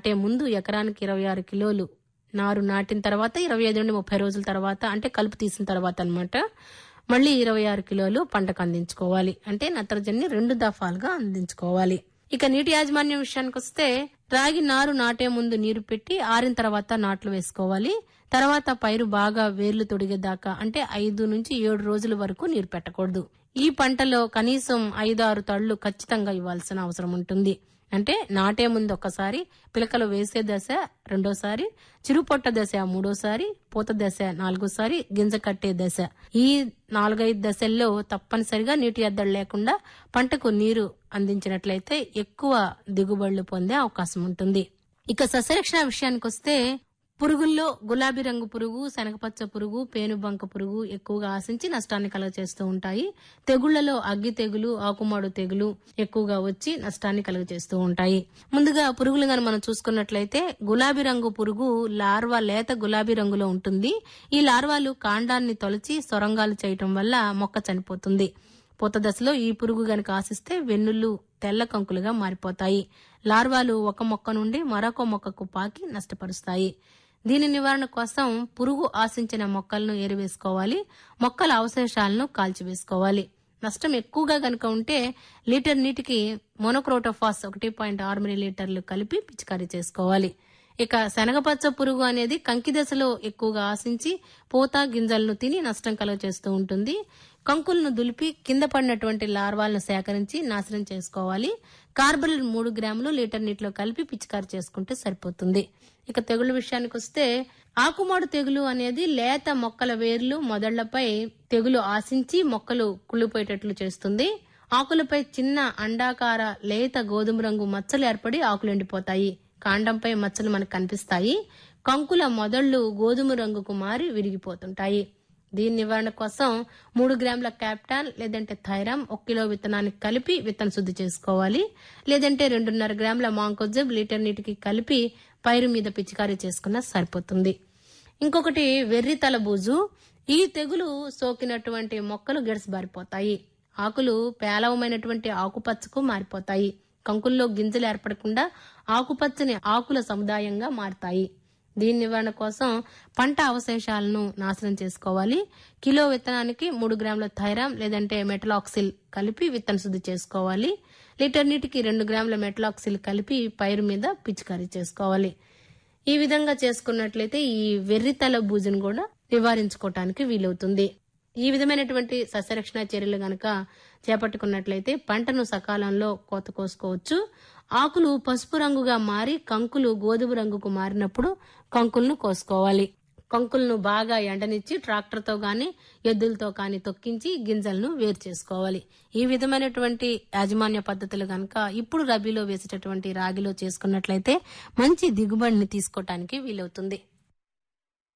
నాటే ముందు ఎకరానికి ఇరవై ఆరు కిలోలు నారు నాటిన తర్వాత ఇరవై ఐదు నుండి ముప్పై రోజుల తర్వాత అంటే కలుపు తీసిన తర్వాత అన్నమాట మళ్ళీ ఇరవై ఆరు కిలోలు పంటకు అందించుకోవాలి అంటే నత్రజనిని రెండు దఫాలుగా అందించుకోవాలి ఇక నీటి యాజమాన్యం విషయానికి వస్తే రాగి నారు నాటే ముందు నీరు పెట్టి ఆరిన తర్వాత నాట్లు వేసుకోవాలి తర్వాత పైరు బాగా వేర్లు తొడిగేదాకా అంటే ఐదు నుంచి ఏడు రోజుల వరకు నీరు పెట్టకూడదు ఈ పంటలో కనీసం ఐదు ఆరు తళ్ళు ఖచ్చితంగా ఇవ్వాల్సిన అవసరం ఉంటుంది అంటే నాటే ముందు ఒకసారి పిలకలు వేసే దశ రెండోసారి చిరుపొట్ట దశ మూడోసారి పూత దశ నాలుగోసారి గింజ కట్టే దశ ఈ నాలుగైదు దశల్లో తప్పనిసరిగా నీటి ఎద్దడి లేకుండా పంటకు నీరు అందించినట్లయితే ఎక్కువ దిగుబడులు పొందే అవకాశం ఉంటుంది ఇక సస్యరక్షణ విషయానికి వస్తే పురుగుల్లో గులాబీ రంగు పురుగు శనగపచ్చ పురుగు పేనుబంక పురుగు ఎక్కువగా ఆశించి నష్టాన్ని కలుగజేస్తూ ఉంటాయి తెగుళ్లలో అగ్గి తెగులు ఆకుమాడు తెగులు ఎక్కువగా వచ్చి నష్టాన్ని కలుగజేస్తూ ఉంటాయి ముందుగా పురుగులు గాని మనం చూసుకున్నట్లయితే గులాబీ రంగు పురుగు లార్వా లేత గులాబీ రంగులో ఉంటుంది ఈ లార్వాలు కాండాన్ని తొలచి సొరంగాలు చేయటం వల్ల మొక్క చనిపోతుంది పూత దశలో ఈ పురుగు గనుక ఆశిస్తే వెన్నులు తెల్ల కంకులుగా మారిపోతాయి లార్వాలు ఒక మొక్క నుండి మరొక మొక్కకు పాకి నష్టపరుస్తాయి దీని నివారణ కోసం పురుగు ఆశించిన మొక్కలను ఏరివేసుకోవాలి మొక్కల అవశేషాలను కాల్చివేసుకోవాలి నష్టం ఎక్కువగా గనుక ఉంటే లీటర్ నీటికి మోనోక్రోటోఫాస్ ఒకటి పాయింట్ ఆరు మిల్లీ లీటర్లు కలిపి పిచికారీ చేసుకోవాలి ఇక శనగపచ్చ పురుగు అనేది కంకి దశలో ఎక్కువగా ఆశించి పూత గింజలను తిని నష్టం కలుగజేస్తూ ఉంటుంది కంకులను దులిపి కింద పడినటువంటి లార్వాలను సేకరించి నాశనం చేసుకోవాలి కార్బల్ మూడు గ్రాములు లీటర్ నీటిలో కలిపి పిచికారి చేసుకుంటే సరిపోతుంది ఇక తెగుళ్ళ విషయానికి వస్తే ఆకుమాడు తెగులు అనేది లేత మొక్కల వేర్లు మొదళ్లపై తెగులు ఆశించి మొక్కలు కుళ్ళిపోయేటట్లు చేస్తుంది ఆకులపై చిన్న అండాకార లేత గోధుమ రంగు మచ్చలు ఏర్పడి ఆకులు ఎండిపోతాయి కాండంపై మచ్చలు మనకు కనిపిస్తాయి కంకుల మొదళ్లు గోధుమ రంగుకు మారి విరిగిపోతుంటాయి దీని నివారణ కోసం మూడు గ్రాముల క్యాప్టాన్ లేదంటే థైరామ్ ఒక కిలో విత్తనానికి కలిపి విత్తన శుద్ధి చేసుకోవాలి లేదంటే రెండున్నర గ్రాముల మాంకోజబ్ లీటర్ నీటికి కలిపి పైరు మీద పిచికారీ చేసుకున్నా సరిపోతుంది ఇంకొకటి వెర్రి తలబూజు ఈ తెగులు సోకినటువంటి మొక్కలు గిడసబారిపోతాయి ఆకులు పేలవమైనటువంటి ఆకుపచ్చకు మారిపోతాయి కంకుల్లో గింజలు ఏర్పడకుండా ఆకుపచ్చని ఆకుల సముదాయంగా మారతాయి దీని నివారణ కోసం పంట అవశేషాలను నాశనం చేసుకోవాలి కిలో విత్తనానికి మూడు గ్రాముల థైరామ్ లేదంటే మెటలాక్సిల్ కలిపి విత్తన శుద్ధి చేసుకోవాలి లీటర్ నీటికి రెండు గ్రాముల మెటలాక్సిల్ కలిపి పైరు మీద పిచికారీ చేసుకోవాలి ఈ విధంగా చేసుకున్నట్లయితే ఈ వెర్రితల బూజును కూడా నివారించుకోవటానికి వీలవుతుంది ఈ విధమైనటువంటి సస్యరక్షణ చర్యలు గనక చేపట్టుకున్నట్లయితే పంటను సకాలంలో కోత కోసుకోవచ్చు ఆకులు పసుపు రంగుగా మారి కంకులు గోధుమ రంగుకు మారినప్పుడు కంకులను కోసుకోవాలి కంకులను బాగా ఎండనిచ్చి ట్రాక్టర్తో గాని ఎద్దులతో కానీ తొక్కించి గింజలను వేరు చేసుకోవాలి ఈ విధమైనటువంటి యాజమాన్య పద్ధతులు గనక ఇప్పుడు రబీలో వేసేటటువంటి రాగిలో చేసుకున్నట్లయితే మంచి దిగుబడిని తీసుకోవటానికి వీలవుతుంది